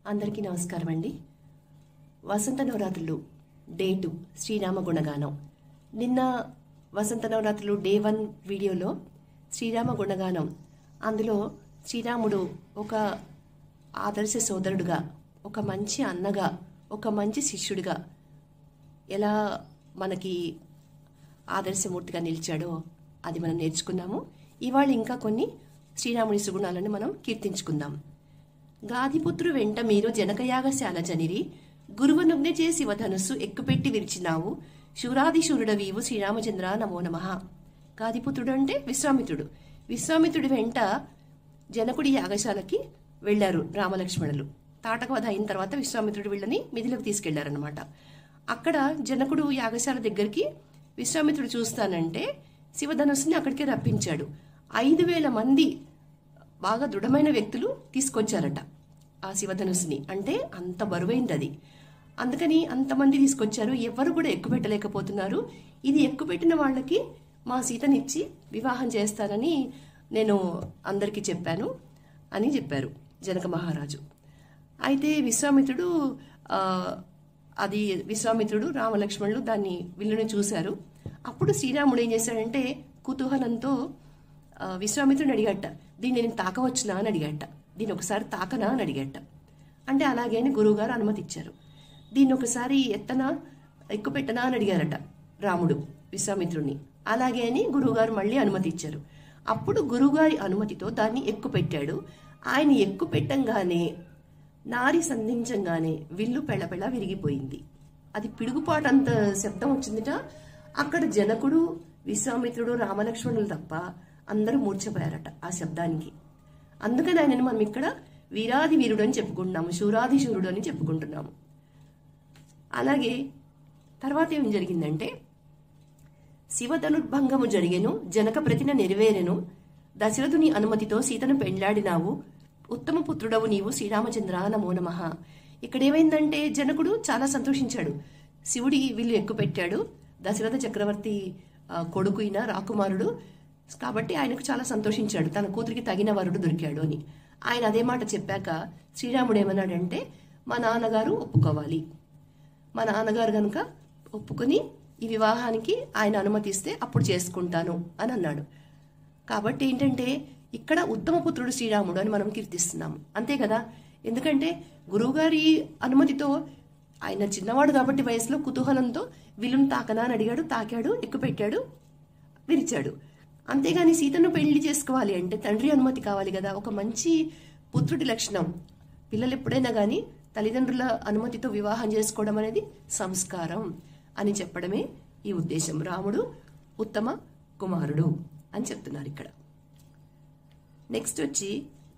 అందరికీ నమస్కారం అండి వసంత నవరాత్రులు డే టూ శ్రీరామ గుణగానం నిన్న వసంత నవరాత్రులు డే వన్ వీడియోలో శ్రీరామ గుణగానం అందులో శ్రీరాముడు ఒక ఆదర్శ సోదరుడుగా ఒక మంచి అన్నగా ఒక మంచి శిష్యుడిగా ఎలా మనకి ఆదర్శమూర్తిగా నిలిచాడో అది మనం నేర్చుకున్నాము ఇవాళ ఇంకా కొన్ని శ్రీరాముని సుగుణాలను మనం కీర్తించుకుందాం గాదిపుత్రు వెంట మీరు జనకయాగశాల జనిరి గురువనుజ్ఞ చేసి వధనుస్సు ఎక్కుపెట్టి విరిచినావు శూరాదిశూరుడవీవు శ్రీరామచంద్ర నమో నమ గాదిపుత్రుడు అంటే విశ్వామిత్రుడు విశ్వామిత్రుడి వెంట జనకుడి యాగశాలకి వెళ్లారు రామలక్ష్మణులు తాటకవధ అయిన తర్వాత విశ్వామిత్రుడు వీళ్ళని మిథిలకు తీసుకెళ్లారనమాట అక్కడ జనకుడు యాగశాల దగ్గరికి విశ్వామిత్రుడు చూస్తానంటే శివధనుస్సుని అక్కడికి రప్పించాడు ఐదు వేల మంది బాగా దృఢమైన వ్యక్తులు తీసుకొచ్చారట ఆ శివధనుస్సుని అంటే అంత బరువైంది అది అందుకని అంతమంది తీసుకొచ్చారు ఎవరు కూడా ఎక్కువ పెట్టలేకపోతున్నారు ఇది ఎక్కువ పెట్టిన వాళ్ళకి మా సీతనిచ్చి వివాహం చేస్తానని నేను అందరికీ చెప్పాను అని చెప్పారు జనక మహారాజు అయితే విశ్వామిత్రుడు ఆ, అది విశ్వామిత్రుడు రామలక్ష్మణులు దాన్ని విల్లుని చూశారు అప్పుడు శ్రీరాముడు ఏం చేశాడంటే కుతూహలంతో ఆ, విశ్వామిత్రుడిని అడిగట దీన్ని నేను తాకవచ్చునా అని అడిగట దీన్ని ఒకసారి తాకనా అని అడిగట అంటే అలాగే అని గురువుగారు అనుమతి ఇచ్చారు దీన్ని ఒకసారి ఎత్తనా ఎక్కువ పెట్టనా అని అడిగారట రాముడు విశ్వామిత్రుడిని అలాగే అని గురువుగారు మళ్ళీ అనుమతి ఇచ్చారు అప్పుడు గురువుగారి అనుమతితో దాన్ని ఎక్కువ పెట్టాడు ఆయన ఎక్కువ పెట్టంగానే నారి సంధించంగానే విల్లు పెళ్ళపెళ్ళ విరిగిపోయింది అది పిడుగుపాటంత శబ్దం వచ్చిందిట అక్కడ జనకుడు విశ్వామిత్రుడు రామలక్ష్మణులు తప్ప అందరూ మూర్ఛపోయారట ఆ శబ్దానికి అందుకని ఆయనను మనం ఇక్కడ వీరాది వీరుడు అని చెప్పుకుంటున్నాము శూరాది శూరుడు అని చెప్పుకుంటున్నాము అలాగే తర్వాత ఏం జరిగిందంటే శివధనుర్భంగము జరిగెను జనక ప్రతిన నెరవేరెను దశరథుని అనుమతితో సీతను పెండ్లాడినావు ఉత్తమ పుత్రుడవు నీవు శ్రీరామచంద్ర నమో నమః ఇక్కడ ఏమైందంటే జనకుడు చాలా సంతోషించాడు శివుడి విల్లు ఎక్కువ పెట్టాడు దశరథ చక్రవర్తి ఆ, కొడుకు అయిన రాకుమారుడు కాబట్టి ఆయనకు చాలా సంతోషించాడు తన కూతురికి తగిన వరుడు దొరికాడు అని ఆయన అదే మాట చెప్పాక శ్రీరాముడు ఏమన్నాడంటే మా నాన్నగారు ఒప్పుకోవాలి మా నాన్నగారు కనుక ఒప్పుకొని ఈ వివాహానికి ఆయన అనుమతిస్తే అప్పుడు చేసుకుంటాను అని అన్నాడు కాబట్టి ఏంటంటే ఇక్కడ ఉత్తమ పుత్రుడు శ్రీరాముడు అని మనం కీర్తిస్తున్నాము అంతే కదా ఎందుకంటే గురువుగారి అనుమతితో ఆయన చిన్నవాడు కాబట్టి వయసులో కుతూహలంతో విలును తాకనా అని అడిగాడు తాకాడు ఎక్కువ పెట్టాడు విరిచాడు అంతేగాని సీతను పెళ్లి చేసుకోవాలి అంటే తండ్రి అనుమతి కావాలి కదా ఒక మంచి పుత్రుడి లక్షణం పిల్లలు ఎప్పుడైనా కానీ తల్లిదండ్రుల అనుమతితో వివాహం చేసుకోవడం అనేది సంస్కారం అని చెప్పడమే ఈ ఉద్దేశం రాముడు ఉత్తమ కుమారుడు అని చెప్తున్నారు ఇక్కడ నెక్స్ట్ వచ్చి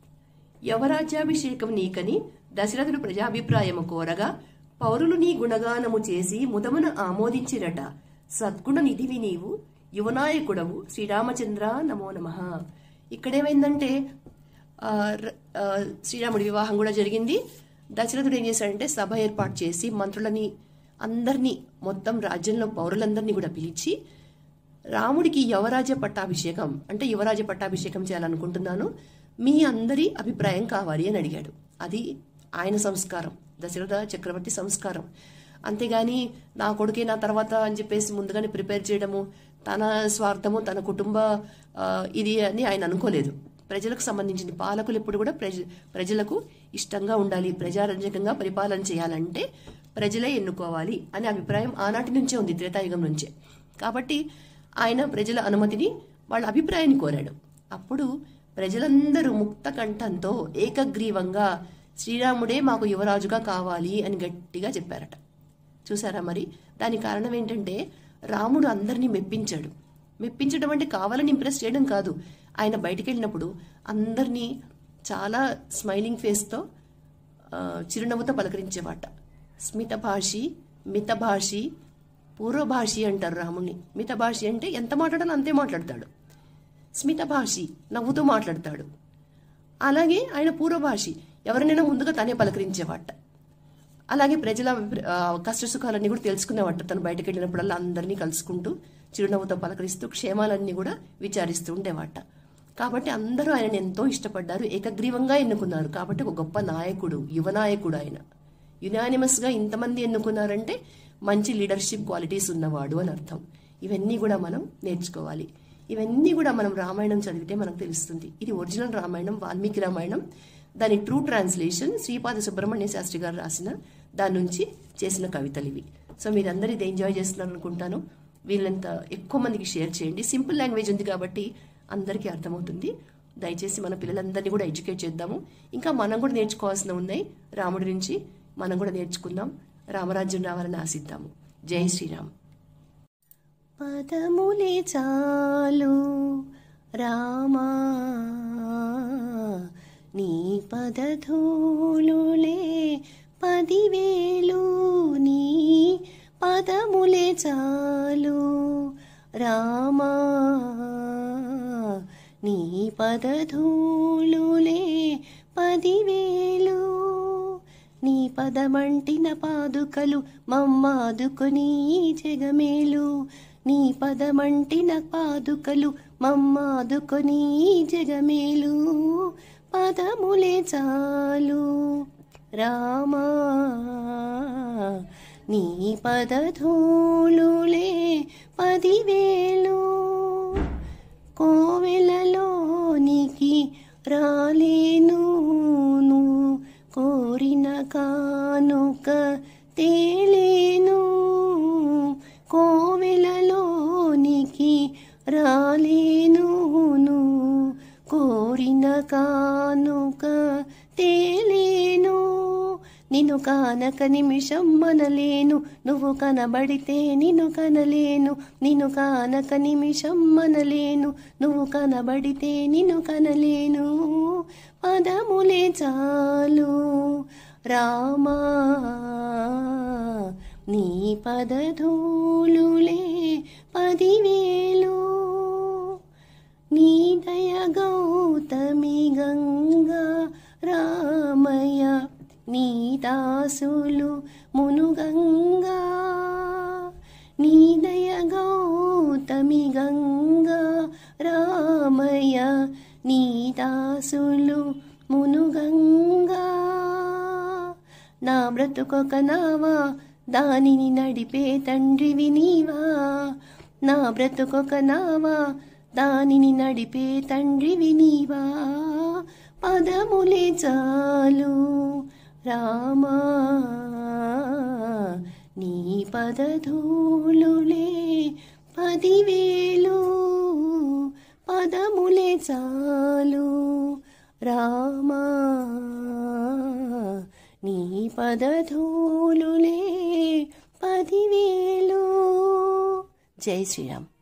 యవరాజ్యాభిషేకం నీకని దశరథుడు ప్రజాభిప్రాయము కోరగా పౌరులు నీ గుణగానము చేసి ముదమున ఆమోదించిరట సద్గుణ నిధివి నీవు యువనాయకుడవు శ్రీరామచంద్ర నమో నమ ఇక్కడేమైందంటే ఆ, ర- ఆ, శ్రీరాముడి వివాహం కూడా జరిగింది దశరథుడు ఏం చేశాడంటే సభ ఏర్పాటు చేసి మంత్రులని అందరినీ మొత్తం రాజ్యంలో పౌరులందరినీ కూడా పిలిచి రాముడికి యువరాజ్య పట్టాభిషేకం అంటే యువరాజ్య పట్టాభిషేకం చేయాలనుకుంటున్నాను మీ అందరి అభిప్రాయం కావాలి అని అడిగాడు అది ఆయన సంస్కారం దశరథ చక్రవర్తి సంస్కారం అంతేగాని నా కొడుకే నా తర్వాత అని చెప్పేసి ముందుగానే ప్రిపేర్ చేయడము తన స్వార్థము తన కుటుంబ ఆ, ఇది అని ఆయన అనుకోలేదు ప్రజలకు సంబంధించిన పాలకులు ఎప్పుడు కూడా ప్రజ ప్రజలకు ఇష్టంగా ఉండాలి ప్రజారంజకంగా పరిపాలన చేయాలంటే ప్రజలే ఎన్నుకోవాలి అనే అభిప్రాయం ఆనాటి నుంచే ఉంది త్రేతాయుగం నుంచే కాబట్టి ఆయన ప్రజల అనుమతిని వాళ్ళ అభిప్రాయాన్ని కోరాడు అప్పుడు ప్రజలందరూ ముక్త కంఠంతో ఏకగ్రీవంగా శ్రీరాముడే మాకు యువరాజుగా కావాలి అని గట్టిగా చెప్పారట చూసారా మరి దాని కారణం ఏంటంటే రాముడు అందరినీ మెప్పించాడు మెప్పించడం అంటే కావాలని ఇంప్రెస్ చేయడం కాదు ఆయన బయటికి వెళ్ళినప్పుడు అందరినీ చాలా స్మైలింగ్ ఫేస్తో ఆ, చిరునవ్వుతో పలకరించేవాట స్మితభాషి మితభాషి పూర్వభాషి అంటారు రాముణ్ణి మితభాషి అంటే ఎంత మాట్లాడాలో అంతే మాట్లాడతాడు స్మితభాషి నవ్వుతూ మాట్లాడతాడు అలాగే ఆయన పూర్వభాషి ఎవరినైనా ముందుగా తనే పలకరించేవాట అలాగే ప్రజల ఆ, కష్ట సుఖాలన్నీ కూడా తెలుసుకునేవాట తను బయటకు వెళ్ళినప్పుడల్లా అందరినీ కలుసుకుంటూ చిరునవ్వుతో పలకరిస్తూ క్షేమాలన్నీ కూడా విచారిస్తూ ఉండేవాట కాబట్టి అందరూ ఆయనను ఎంతో ఇష్టపడ్డారు ఏకగ్రీవంగా ఎన్నుకున్నారు కాబట్టి ఒక గొప్ప నాయకుడు యువ నాయకుడు ఆయన యునానిమస్గా ఇంతమంది ఎన్నుకున్నారంటే మంచి లీడర్షిప్ క్వాలిటీస్ ఉన్నవాడు అని అర్థం ఇవన్నీ కూడా మనం నేర్చుకోవాలి ఇవన్నీ కూడా మనం రామాయణం చదివితే మనకు తెలుస్తుంది ఇది ఒరిజినల్ రామాయణం వాల్మీకి రామాయణం దాని ట్రూ ట్రాన్స్లేషన్ శ్రీపాద సుబ్రహ్మణ్య శాస్త్రి గారు రాసిన దాని నుంచి చేసిన కవితలు ఇవి సో మీరందరూ ఇది ఎంజాయ్ చేస్తున్నారు అనుకుంటాను వీళ్ళంత ఎక్కువ మందికి షేర్ చేయండి సింపుల్ లాంగ్వేజ్ ఉంది కాబట్టి అందరికీ అర్థమవుతుంది దయచేసి మన పిల్లలందరినీ కూడా ఎడ్యుకేట్ చేద్దాము ఇంకా మనం కూడా నేర్చుకోవాల్సిన ఉన్నాయి రాముడి నుంచి మనం కూడా నేర్చుకుందాం రామరాజ్యం రావాలని ఆశిద్దాము జై శ్రీరామ్ పదములే చాలు రామా నీ పదధూలులే పదివేలు నీ పదములే చాలు రామా నీ పదధూలులే పదివేలు నీ పదమంటిన పాదుకలు మమ్మాదుకొని జగమేలు నీ పదమంటిన పాదుకలు మమ్మాదుకొని జగమేలు పదములే చాలు రామా నీ పదధూలులే పదివేలు కోవెలలోనికి రాలేను నువ్వు కోరిన కానుక తేలేను కోవెలలోనికి రాలేను నువ్వు కోరిన కానుక తేలేను నిన్ను కానక నిమిషం మనలేను నువ్వు కనబడితే నిన్ను కనలేను నిన్ను కానక నిమిషం మనలేను నువ్వు కనబడితే నిన్ను కనలేను పదములే చాలు రామా నీ పదధూలులే పదివేలు నీ దయ గౌతమి గంగా రామయ్య నీ దాసులు మునుగంగా నీ దయ గౌతమి గంగా రామయ్య నీ దాసులు మునుగంగా నా బ్రతుకొక నావా దానిని నడిపే తండ్రివి నీవా నా బ్రతుకొక నావా దానిని నడిపే తండ్రివి నీవా పదములే చాలు రామా నీ పదధూలులే పదివేలు పదములే చాలు రామా నీ పదధూలులే పదివేలు జై శ్రీరామ్